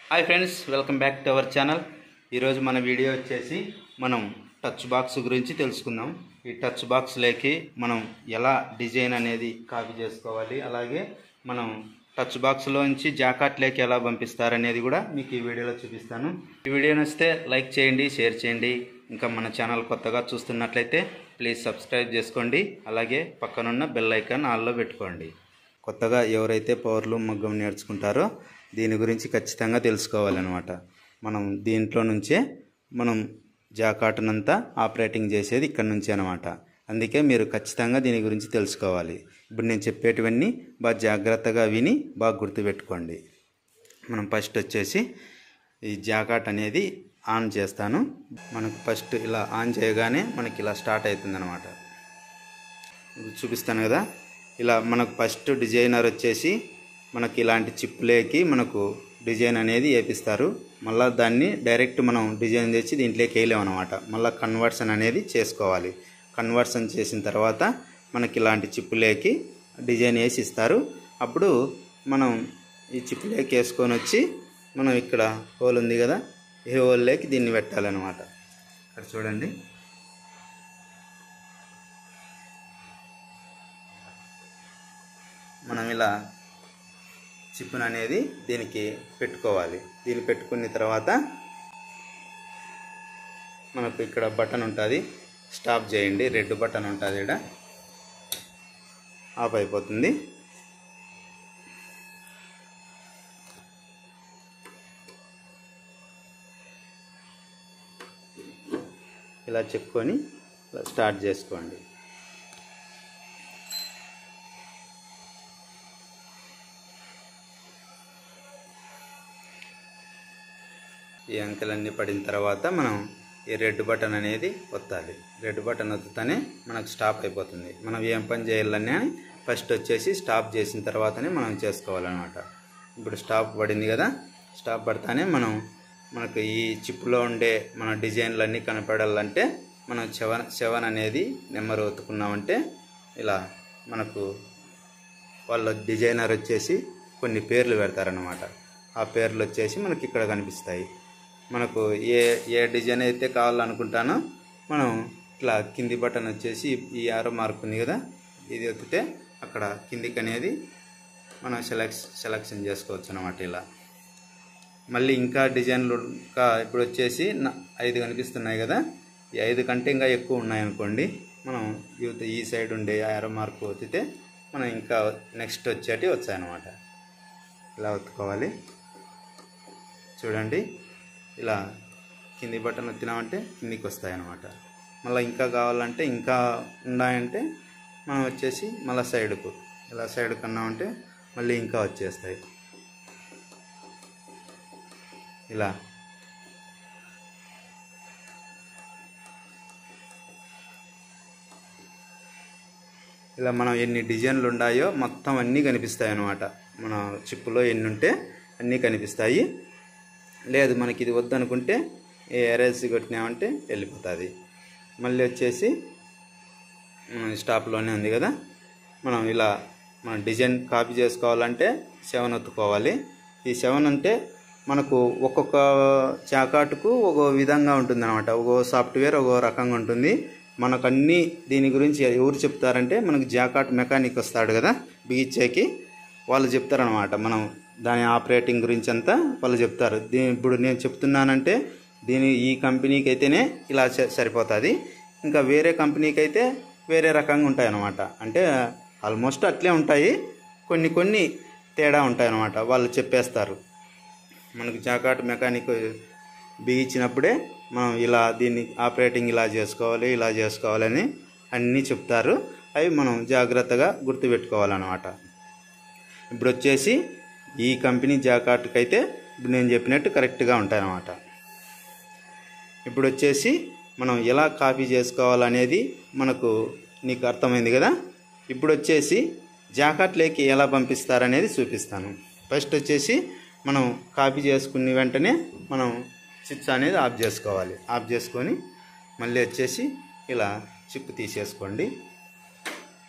hi friends welcome back to our channel ఈరోజు మన video వచ్చేసి మనం టచ్ బాక్స్ గురించి తెలుసుకుందాం ఈ టచ్ బాక్స్లోకి మనం ఎలా డిజైన్ అనేది కాపీ చేసుకోవాలి అలాగే మనం టచ్ బాక్స్లోంచి జాకాట్లోకి ఎలా పంపిస్తారనేది కూడా మీకు ఈ వీడియోలో చూపిస్తాను ఈ వీడియో నచ్చితే లైక్ చేయండి షేర్ చేయండి ఇంకా మన ఛానల్ కొత్తగా చూస్తున్నట్లయితే ప్లీజ్ సబ్స్క్రైబ్ చేసుకోండి అలాగే పక్కనున్న బెల్ ఐకాన్ ఆల్లో పెట్టుకోండి కొత్తగా ఎవరైతే పవర్లు మగ్గం నేర్చుకుంటారో దీని గురించి ఖచ్చితంగా తెలుసుకోవాలన్నమాట మనం దీంట్లో నుంచే మనం జాకాటనంతా ఆపరేటింగ్ చేసేది ఇక్కడ నుంచే అనమాట అందుకే మీరు ఖచ్చితంగా దీని గురించి తెలుసుకోవాలి ఇప్పుడు నేను చెప్పేటివన్నీ బాగా జాగ్రత్తగా విని బాగా గుర్తుపెట్టుకోండి మనం ఫస్ట్ వచ్చేసి ఈ జాకాట్ అనేది ఆన్ చేస్తాను మనకు ఫస్ట్ ఇలా ఆన్ చేయగానే మనకి ఇలా స్టార్ట్ అవుతుంది అనమాట చూపిస్తాను కదా ఇలా మనకు ఫస్ట్ డిజైనర్ వచ్చేసి మనకి ఇలాంటి చిప్పులేకి మనకు డిజైన్ అనేది వేపిస్తారు మళ్ళీ దాన్ని డైరెక్ట్ మనం డిజైన్ తెచ్చి దీంట్లోకి వేయలేము అనమాట మళ్ళీ కన్వర్షన్ అనేది చేసుకోవాలి కన్వర్షన్ చేసిన తర్వాత మనకి ఇలాంటి చిప్పులేకి డిజైన్ వేసి ఇస్తారు అప్పుడు మనం ఈ చిప్పులేకి వేసుకొని వచ్చి మనం ఇక్కడ హోల్ ఉంది కదా ఈ హోల్లోకి దీన్ని పెట్టాలన్నమాట ఇక్కడ చూడండి మనం ఇలా చిప్పును అనేది దీనికి పెట్టుకోవాలి దీన్ని పెట్టుకున్న తర్వాత మనకు ఇక్కడ బటన్ ఉంటుంది స్టాప్ చేయండి రెడ్ బటన్ ఉంటుంది ఇక్కడ ఆఫ్ అయిపోతుంది ఇలా చెప్పుకొని ఇలా స్టార్ట్ చేసుకోండి ఈ అంకెలన్నీ పడిన తర్వాత మనం ఈ రెడ్ బటన్ అనేది ఒత్తాలి రెడ్ బటన్ ఒత్తుతానే మనకు స్టాప్ అయిపోతుంది మనం ఏం పని చేయాలని ఫస్ట్ వచ్చేసి స్టాప్ చేసిన తర్వాతనే మనం చేసుకోవాలన్నమాట ఇప్పుడు స్టాప్ పడింది కదా స్టాప్ పడతానే మనం మనకు ఈ చిప్లో ఉండే మన డిజైన్లన్నీ కనపడాలంటే మనం సెవెన్ సెవెన్ అనేది నెంబర్ ఒత్తుకున్నామంటే ఇలా మనకు వాళ్ళ డిజైనర్ వచ్చేసి కొన్ని పేర్లు పెడతారనమాట ఆ పేర్లు వచ్చేసి మనకి ఇక్కడ కనిపిస్తాయి మనకు ఏ ఏ డిజైన్ అయితే కావాలనుకుంటానో మనం ఇట్లా కింది బటన్ వచ్చేసి ఈ ఆరో మార్క్ ఉంది కదా ఇది ఒత్తితే అక్కడ కిందికి అనేది మనం సెలెక్ట్ సెలెక్షన్ చేసుకోవచ్చు అనమాట ఇలా మళ్ళీ ఇంకా డిజైన్లు ఇంకా ఇప్పుడు వచ్చేసి నా- ఐదు కనిపిస్తున్నాయి కదా ఈ ఐదు కంటే ఇంకా ఎక్కువ ఉన్నాయనుకోండి మనం యూత్ ఈ సైడ్ ఉండే ఆరో మార్క్ ఒత్తితే మనం ఇంకా నెక్స్ట్ వచ్చేటి వచ్చాయన్నమాట ఇలా ఒత్తుకోవాలి చూడండి ఇలా కింది బటన్ వచ్చినామంటే కిందికి వస్తాయి అన్నమాట మళ్ళీ ఇంకా కావాలంటే ఇంకా ఉన్నాయంటే మనం వచ్చేసి మళ్ళీ సైడ్కు ఇలా సైడ్ కన్నామంటే మళ్ళీ ఇంకా వచ్చేస్తాయి ఇలా ఇలా మనం ఎన్ని డిజైన్లు ఉన్నాయో మొత్తం అన్నీ కనిపిస్తాయి అన్నమాట మన చిప్పులో ఎన్ని ఉంటే అన్నీ కనిపిస్తాయి లేదు మనకి ఇది వద్దనుకుంటే ఏ ఎరేజ్ కొట్టినామంటే వెళ్ళిపోతుంది మళ్ళీ వచ్చేసి మనం స్టాప్లోనే ఉంది కదా మనం ఇలా మన డిజైన్ కాపీ చేసుకోవాలంటే సెవెన్ ఒత్తుకోవాలి ఈ సెవెన్ అంటే మనకు ఒక్కొక్క చాకాటుకు ఒక విధంగా ఉంటుంది అనమాట ఒక సాఫ్ట్వేర్ ఒక రకంగా ఉంటుంది మనకు అన్నీ దీని గురించి ఎవరు చెప్తారంటే మనకు జాకాట్ మెకానిక్ వస్తాడు కదా బిగిచ్చేకి వాళ్ళు చెప్తారనమాట మనం దాని ఆపరేటింగ్ గురించి అంతా వాళ్ళు చెప్తారు దీని ఇప్పుడు నేను చెప్తున్నానంటే దీని ఈ కంపెనీకి అయితేనే ఇలా స- సరిపోతుంది ఇంకా వేరే కంపెనీకి అయితే వేరే రకంగా ఉంటాయి అన్నమాట అంటే ఆల్మోస్ట్ అట్లే ఉంటాయి కొన్ని కొన్ని తేడా ఉంటాయి అన్నమాట వాళ్ళు చెప్పేస్తారు మనకు జాకాట్ మెకానిక్ బిగించినప్పుడే మనం ఇలా దీన్ని ఆపరేటింగ్ ఇలా చేసుకోవాలి ఇలా చేసుకోవాలని అన్నీ చెప్తారు అవి మనం జాగ్రత్తగా గుర్తుపెట్టుకోవాలన్నమాట ఇప్పుడు వచ్చేసి ఈ కంపెనీ జాకాట్కి అయితే ఇప్పుడు నేను చెప్పినట్టు కరెక్ట్గా ఉంటాయన్నమాట ఇప్పుడు వచ్చేసి మనం ఎలా కాపీ చేసుకోవాలనేది మనకు నీకు అర్థమైంది కదా ఇప్పుడు వచ్చేసి జాకెట్లోకి ఎలా పంపిస్తారనేది చూపిస్తాను ఫస్ట్ వచ్చేసి మనం కాపీ చేసుకున్న వెంటనే మనం స్విచ్ అనేది ఆఫ్ చేసుకోవాలి ఆఫ్ చేసుకొని మళ్ళీ వచ్చేసి ఇలా చిప్ తీసేసుకోండి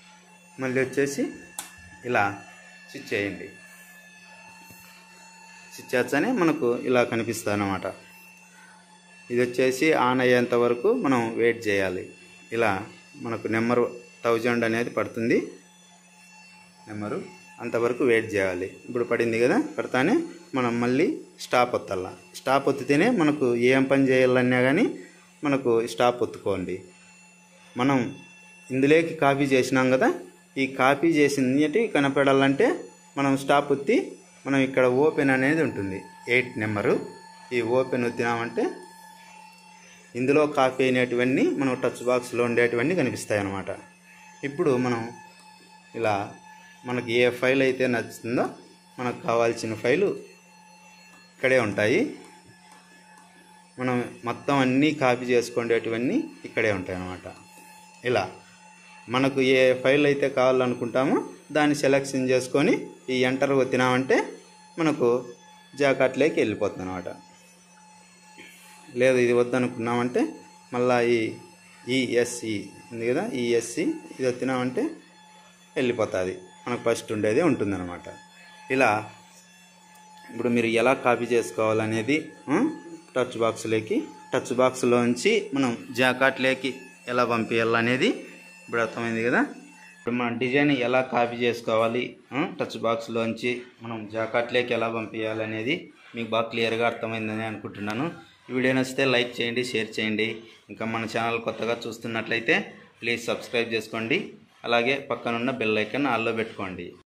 మళ్ళీ వచ్చేసి ఇలా స్విచ్ చేయండి స్విచ్ అని మనకు ఇలా కనిపిస్తుంది అన్నమాట ఇది వచ్చేసి ఆన్ అయ్యేంత వరకు మనం వెయిట్ చేయాలి ఇలా మనకు నెంబర్ థౌజండ్ అనేది పడుతుంది నెంబరు అంతవరకు వెయిట్ చేయాలి ఇప్పుడు పడింది కదా పడతానే మనం మళ్ళీ స్టాప్ ఒత్తాల స్టాప్ ఒత్తితేనే మనకు ఏం పని చేయాలన్నా కానీ మనకు స్టాప్ ఒత్తుకోండి మనం ఇందులోకి కాపీ చేసినాం కదా ఈ కాపీ చేసింది కనపడాలంటే మనం స్టాప్ ఒత్తి మనం ఇక్కడ ఓపెన్ అనేది ఉంటుంది ఎయిట్ నెంబరు ఈ ఓపెన్ ఒత్తినామంటే ఇందులో కాపీ అయినటువన్నీ మనం టచ్ బాక్స్లో ఉండేటివన్నీ కనిపిస్తాయి అన్నమాట ఇప్పుడు మనం ఇలా మనకి ఏ ఫైల్ అయితే నచ్చుతుందో మనకు కావాల్సిన ఫైలు ఇక్కడే ఉంటాయి మనం మొత్తం అన్నీ కాపీ చేసుకునేటివన్నీ ఇక్కడే ఉంటాయి అన్నమాట ఇలా మనకు ఏ ఫైల్ అయితే కావాలనుకుంటామో దాన్ని సెలెక్షన్ చేసుకొని ఈ ఎంటర్ వచ్చినామంటే మనకు జాకెట్లోకి వెళ్ళిపోతుంది అనమాట లేదు ఇది వద్దనుకున్నామంటే మళ్ళా ఈ ఈఎస్సి ఉంది కదా ఈఎస్సి ఇది వచ్చినామంటే వెళ్ళిపోతుంది మనకు ఫస్ట్ ఉండేది ఉంటుందన్నమాట ఇలా ఇప్పుడు మీరు ఎలా కాపీ చేసుకోవాలనేది ఆ, టచ్ బాక్స్లోకి టచ్ బాక్స్లోంచి మనం జాకాట్లోకి ఎలా పంపించాలనేది ఇప్పుడు అర్థమైంది కదా ఇప్పుడు మనం డిజైన్ ఎలా కాపీ చేసుకోవాలి ఆ, టచ్ బాక్స్లోంచి మనం జాకాట్లోకి ఎలా పంపించాలనేది మీకు బాగా క్లియర్గా అర్థమైందని అనుకుంటున్నాను ఈ వీడియో నచ్చితే లైక్ చేయండి షేర్ చేయండి ఇంకా మన ఛానల్ కొత్తగా చూస్తున్నట్లయితే ప్లీజ్ సబ్స్క్రైబ్ చేసుకోండి అలాగే పక్కనున్న బెల్ ఐకాన్ ఆల్లో పెట్టుకోండి